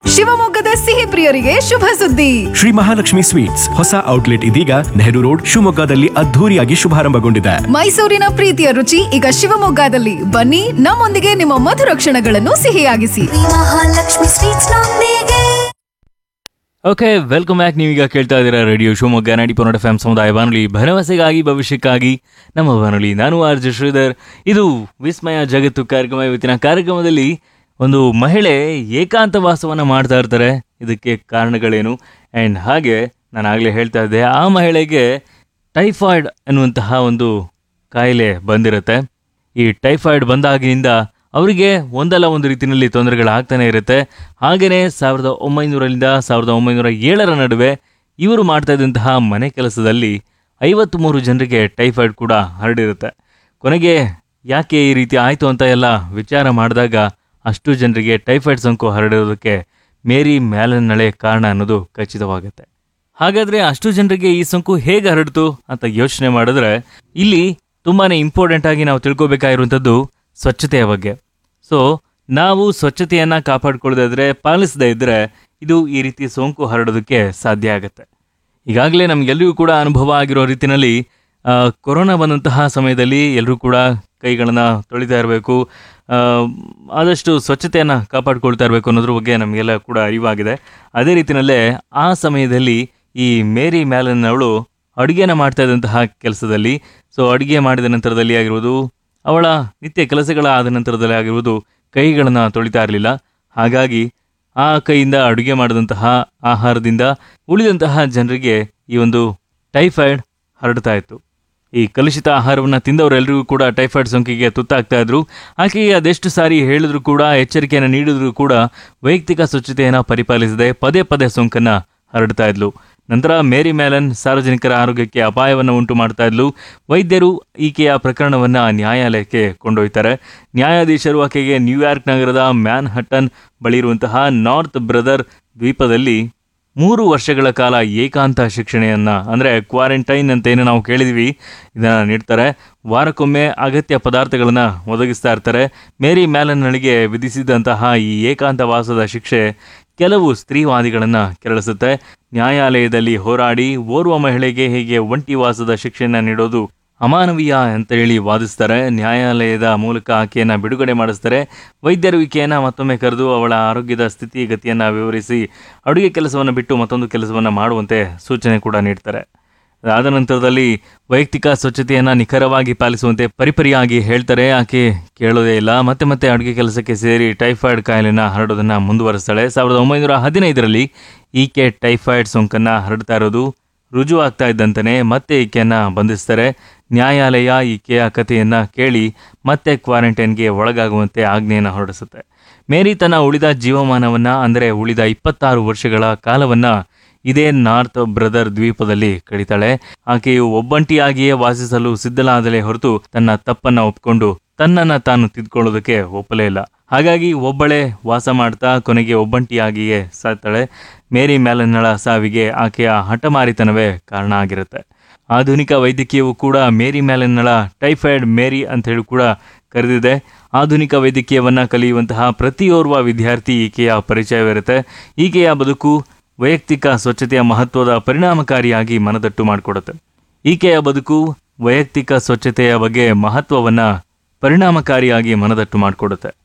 ಶಿವಮೊಗ್ಗದ ಸಿಹಿ ಪ್ರಿಯರಿಗೆ ಶುಭ ಸುದ್ದಿ ಶ್ರೀ ಮಹಾಲಕ್ಷ್ಮಿ ಸ್ವೀಟ್ಸ್ ಹೊಸ ಔಟ್ಲೆಟ್ ಇದೀಗ ನೆಹರು ರೋಡ್ ಶಿವಮೊಗ್ಗದಲ್ಲಿ ಅದ್ಧೂರಿಯಾಗಿ ಶುಭಾರಂಭಗೊಂಡಿದೆ ಮೈಸೂರಿನ ಪ್ರೀತಿಯ ರುಚಿ ಈಗ ಶಿವಮೊಗ್ಗದಲ್ಲಿ ಬನ್ನಿ ನಮ್ಮೊಂದಿಗೆ ನಿಮ್ಮ ಮಧುರ ಕ್ಷಣಗಳನ್ನು ಸಿಹಿಯಾಗಿಸಿ ಮಹಾಲಕ್ಷ್ಮಿ ಸ್ವೀಟ್ಸ್ ನೊಂದಿಗೆ ಓಕೆ ವೆಲ್ಕಮ್ ಬ್ಯಾಕ್ ನೀವೀಗ ಕೇಳ್ತಾ ಇದ್ದೀರಾ ರೇಡಿಯೋ ಶಿವಮೊಗ್ಗ ನಾಡಿ ಪೊನ್ನಡ ಫ್ಯಾಮ್ ಸಮುದಾಯ ಬಾನುಲಿ ಭರವಸೆಗಾಗಿ ಭವಿಷ್ಯಕ್ಕಾಗಿ ನಮ್ಮ ಬಾನುಲಿ ನಾನು ಆರ್ ಜೆ ಶ್ರೀಧರ್ ಇದು ವಿಸ್ಮಯ ಜಗತ್ತು ಕಾರ್ಯಕ್ರಮ ಇವತ್ತಿನ ಕಾರ್ಯಕ್ರಮದಲ್ಲಿ ಒಂದು ಮಹಿಳೆ ಏಕಾಂತ ವಾಸವನ್ನು ಮಾಡ್ತಾ ಇರ್ತಾರೆ ಇದಕ್ಕೆ ಕಾರಣಗಳೇನು ಆ್ಯಂಡ್ ಹಾಗೆ ನಾನು ಆಗಲೇ ಹೇಳ್ತಾ ಇದ್ದೆ ಆ ಮಹಿಳೆಗೆ ಟೈಫಾಯ್ಡ್ ಅನ್ನುವಂತಹ ಒಂದು ಕಾಯಿಲೆ ಬಂದಿರುತ್ತೆ ಈ ಟೈಫಾಯ್ಡ್ ಬಂದಾಗಿನಿಂದ ಅವರಿಗೆ ಒಂದಲ್ಲ ಒಂದು ರೀತಿಯಲ್ಲಿ ತೊಂದರೆಗಳಾಗ್ತಾನೆ ಇರುತ್ತೆ ಹಾಗೆಯೇ ಸಾವಿರದ ಒಂಬೈನೂರರಿಂದ ಸಾವಿರದ ಒಂಬೈನೂರ ಏಳರ ನಡುವೆ ಇವರು ಮಾಡ್ತಾ ಇದ್ದಂತಹ ಮನೆ ಕೆಲಸದಲ್ಲಿ ಐವತ್ತ್ಮೂರು ಜನರಿಗೆ ಟೈಫಾಯ್ಡ್ ಕೂಡ ಹರಡಿರುತ್ತೆ ಕೊನೆಗೆ ಯಾಕೆ ಈ ರೀತಿ ಆಯಿತು ಅಂತ ಎಲ್ಲ ವಿಚಾರ ಮಾಡಿದಾಗ ಅಷ್ಟು ಜನರಿಗೆ ಟೈಫಾಯ್ಡ್ ಸೋಂಕು ಹರಡಿರೋದಕ್ಕೆ ಮೇರಿ ಮ್ಯಾಲನ್ನಳೆ ಕಾರಣ ಅನ್ನೋದು ಖಚಿತವಾಗುತ್ತೆ ಹಾಗಾದ್ರೆ ಅಷ್ಟು ಜನರಿಗೆ ಈ ಸೋಂಕು ಹೇಗೆ ಹರಡ್ತು ಅಂತ ಯೋಚನೆ ಮಾಡಿದ್ರೆ ಇಲ್ಲಿ ತುಂಬಾನೇ ಇಂಪಾರ್ಟೆಂಟ್ ಆಗಿ ನಾವು ತಿಳ್ಕೊಬೇಕಾಗಿರುವಂಥದ್ದು ಸ್ವಚ್ಛತೆಯ ಬಗ್ಗೆ ಸೊ ನಾವು ಸ್ವಚ್ಛತೆಯನ್ನ ಕಾಪಾಡ್ಕೊಳ್ಳೋದಾದ್ರೆ ಪಾಲಿಸದೇ ಇದ್ರೆ ಇದು ಈ ರೀತಿ ಸೋಂಕು ಹರಡೋದಕ್ಕೆ ಸಾಧ್ಯ ಆಗುತ್ತೆ ಈಗಾಗಲೇ ನಮಗೆಲ್ಲರಿಗೂ ಕೂಡ ಅನುಭವ ಆಗಿರೋ ರೀತಿಯಲ್ಲಿ ಆ, ಕೊರೋನಾ ಬಂದಂತಹ ಸಮಯದಲ್ಲಿ ಎಲ್ಲರೂ ಕೂಡ ಕೈಗಳನ್ನು ತೊಳಿತಾ ಇರಬೇಕು ಆದಷ್ಟು ಸ್ವಚ್ಛತೆಯನ್ನು ಕಾಪಾಡ್ಕೊಳ್ತಾ ಇರಬೇಕು ಅನ್ನೋದ್ರ ಬಗ್ಗೆ ನಮಗೆಲ್ಲ ಕೂಡ ಅರಿವಾಗಿದೆ ಅದೇ ರೀತಿಯಲ್ಲೇ ಆ ಸಮಯದಲ್ಲಿ ಈ ಮೇರಿ ಮ್ಯಾಲನ್ ಅವಳು ಅಡುಗೆನ ಮಾಡ್ತಾ ಇದ್ದಂತಹ ಕೆಲಸದಲ್ಲಿ ಸೊ ಅಡುಗೆ ಮಾಡಿದ ನಂತರದಲ್ಲಿ ಆಗಿರ್ಬೋದು ಅವಳ ನಿತ್ಯ ಕೆಲಸಗಳ ಆದ ನಂತರದಲ್ಲಿ ಆಗಿರ್ಬೋದು ಕೈಗಳನ್ನು ತೊಳಿತಾ ಇರಲಿಲ್ಲ ಹಾಗಾಗಿ ಆ ಕೈಯಿಂದ ಅಡುಗೆ ಮಾಡಿದಂತಹ ಆಹಾರದಿಂದ ಉಳಿದಂತಹ ಜನರಿಗೆ ಈ ಒಂದು ಟೈಫಾಯ್ಡ್ ಹರಡ್ತಾ ಇತ್ತು ಈ ಕಲುಷಿತ ಆಹಾರವನ್ನು ತಿಂದವರೆಲ್ಲರಿಗೂ ಕೂಡ ಟೈಫಾಯ್ಡ್ ಸೋಂಕಿಗೆ ತುತ್ತಾಗ್ತಾ ಇದ್ರು ಆಕೆಗೆ ಅದೆಷ್ಟು ಸಾರಿ ಹೇಳಿದ್ರು ಕೂಡ ಎಚ್ಚರಿಕೆಯನ್ನು ನೀಡಿದ್ರು ಕೂಡ ವೈಯಕ್ತಿಕ ಸ್ವಚ್ಛತೆಯನ್ನು ಪರಿಪಾಲಿಸದೆ ಪದೇ ಪದೇ ಸೋಂಕನ್ನು ಹರಡ್ತಾ ಇದ್ಲು ನಂತರ ಮೇರಿ ಮ್ಯಾಲನ್ ಸಾರ್ವಜನಿಕರ ಆರೋಗ್ಯಕ್ಕೆ ಅಪಾಯವನ್ನು ಉಂಟು ಮಾಡ್ತಾ ಇದ್ಲು ವೈದ್ಯರು ಈಕೆಯ ಪ್ರಕರಣವನ್ನ ನ್ಯಾಯಾಲಯಕ್ಕೆ ಕೊಂಡೊಯ್ತಾರೆ ನ್ಯಾಯಾಧೀಶರು ಆಕೆಗೆ ನ್ಯೂಯಾರ್ಕ್ ನಗರದ ಮ್ಯಾನ್ ಹಟ್ಟನ್ ಬಳಿ ಇರುವಂತಹ ನಾರ್ತ್ ಬ್ರದರ್ ದ್ವೀಪದಲ್ಲಿ ಮೂರು ವರ್ಷಗಳ ಕಾಲ ಏಕಾಂತ ಶಿಕ್ಷಣೆಯನ್ನ ಅಂದ್ರೆ ಕ್ವಾರಂಟೈನ್ ಅಂತ ಏನು ನಾವು ಕೇಳಿದ್ವಿ ಇದನ್ನ ನೀಡ್ತಾರೆ ವಾರಕ್ಕೊಮ್ಮೆ ಅಗತ್ಯ ಪದಾರ್ಥಗಳನ್ನ ಒದಗಿಸ್ತಾ ಇರ್ತಾರೆ ಮೇರಿ ಮ್ಯಾಲನ್ನಳಿಗೆ ವಿಧಿಸಿದಂತಹ ಈ ಏಕಾಂತ ವಾಸದ ಶಿಕ್ಷೆ ಕೆಲವು ಸ್ತ್ರೀವಾದಿಗಳನ್ನ ಕೆರಳಿಸುತ್ತೆ ನ್ಯಾಯಾಲಯದಲ್ಲಿ ಹೋರಾಡಿ ಓರ್ವ ಮಹಿಳೆಗೆ ಹೀಗೆ ಒಂಟಿ ವಾಸದ ಶಿಕ್ಷೆಯನ್ನ ನೀಡೋದು ಅಮಾನವೀಯ ಅಂತ ಹೇಳಿ ವಾದಿಸ್ತಾರೆ ನ್ಯಾಯಾಲಯದ ಮೂಲಕ ಆಕೆಯನ್ನ ಬಿಡುಗಡೆ ಮಾಡಿಸ್ತಾರೆ ವೈದ್ಯರು ಈಕೆಯನ್ನ ಮತ್ತೊಮ್ಮೆ ಕರೆದು ಅವಳ ಆರೋಗ್ಯದ ಸ್ಥಿತಿಗತಿಯನ್ನ ವಿವರಿಸಿ ಅಡುಗೆ ಕೆಲಸವನ್ನು ಬಿಟ್ಟು ಮತ್ತೊಂದು ಕೆಲಸವನ್ನು ಮಾಡುವಂತೆ ಸೂಚನೆ ಕೂಡ ನೀಡ್ತಾರೆ ಅದಾದ ನಂತರದಲ್ಲಿ ವೈಯಕ್ತಿಕ ಸ್ವಚ್ಛತೆಯನ್ನ ನಿಖರವಾಗಿ ಪಾಲಿಸುವಂತೆ ಪರಿಪರಿಯಾಗಿ ಹೇಳ್ತಾರೆ ಆಕೆ ಕೇಳೋದೇ ಇಲ್ಲ ಮತ್ತೆ ಮತ್ತೆ ಅಡುಗೆ ಕೆಲಸಕ್ಕೆ ಸೇರಿ ಟೈಫಾಯ್ಡ್ ಕಾಯಿಲೆನ ಹರಡೋದನ್ನ ಮುಂದುವರಿಸ್ತಾಳೆ ಸಾವಿರದ ಒಂಬೈನೂರ ಹದಿನೈದರಲ್ಲಿ ಈಕೆ ಟೈಫಾಯ್ಡ್ ಸೋಂಕನ್ನ ಹರಡ್ತಾ ಇರೋದು ರುಜುವಾಗ್ತಾ ಇದ್ದಂತೆಯೇ ಮತ್ತೆ ಈಕೆಯನ್ನ ಬಂಧಿಸ್ತಾರೆ ನ್ಯಾಯಾಲಯ ಈಕೆಯ ಕಥೆಯನ್ನ ಕೇಳಿ ಮತ್ತೆ ಕ್ವಾರಂಟೈನ್ಗೆ ಒಳಗಾಗುವಂತೆ ಆಜ್ಞೆಯನ್ನು ಹೊರಡಿಸುತ್ತೆ ಮೇರಿ ತನ್ನ ಉಳಿದ ಜೀವಮಾನವನ್ನ ಅಂದರೆ ಉಳಿದ ಇಪ್ಪತ್ತಾರು ವರ್ಷಗಳ ಕಾಲವನ್ನ ಇದೇ ನಾರ್ತ್ ಬ್ರದರ್ ದ್ವೀಪದಲ್ಲಿ ಕಳೀತಾಳೆ ಆಕೆಯು ಒಬ್ಬಂಟಿಯಾಗಿಯೇ ವಾಸಿಸಲು ಸಿದ್ಧಳಾದಲೇ ಹೊರತು ತನ್ನ ತಪ್ಪನ್ನ ಒಪ್ಕೊಂಡು ತನ್ನನ್ನ ತಾನು ತಿದ್ಕೊಳ್ಳೋದಕ್ಕೆ ಒಪ್ಪಲೇ ಇಲ್ಲ ಹಾಗಾಗಿ ಒಬ್ಬಳೇ ವಾಸ ಮಾಡ್ತಾ ಕೊನೆಗೆ ಒಬ್ಬಂಟಿಯಾಗಿಯೇ ಸಾಯ್ತಾಳೆ ಮೇರಿ ಮ್ಯಾಲನ್ನಳ ಸಾವಿಗೆ ಆಕೆಯ ಹಠಮಾರಿತನವೇ ಕಾರಣ ಆಗಿರುತ್ತೆ ಆಧುನಿಕ ವೈದ್ಯಕೀಯವು ಕೂಡ ಮೇರಿ ಮ್ಯಾಲನ್ನಳ ಟೈಫಾಯ್ಡ್ ಮೇರಿ ಅಂತ ಹೇಳಿ ಕೂಡ ಕರೆದಿದೆ ಆಧುನಿಕ ವೈದ್ಯಕೀಯವನ್ನ ಕಲಿಯುವಂತಹ ಪ್ರತಿಯೋರ್ವ ವಿದ್ಯಾರ್ಥಿ ಈಕೆಯ ಪರಿಚಯವಿರುತ್ತೆ ಈಕೆಯ ಬದುಕು ವೈಯಕ್ತಿಕ ಸ್ವಚ್ಛತೆಯ ಮಹತ್ವದ ಪರಿಣಾಮಕಾರಿಯಾಗಿ ಮನದಟ್ಟು ಮಾಡಿಕೊಡುತ್ತೆ ಈಕೆಯ ಬದುಕು ವೈಯಕ್ತಿಕ ಸ್ವಚ್ಛತೆಯ ಬಗ್ಗೆ ಮಹತ್ವವನ್ನ ಪರಿಣಾಮಕಾರಿಯಾಗಿ ಮನದಟ್ಟು ಮಾಡಿಕೊಡುತ್ತೆ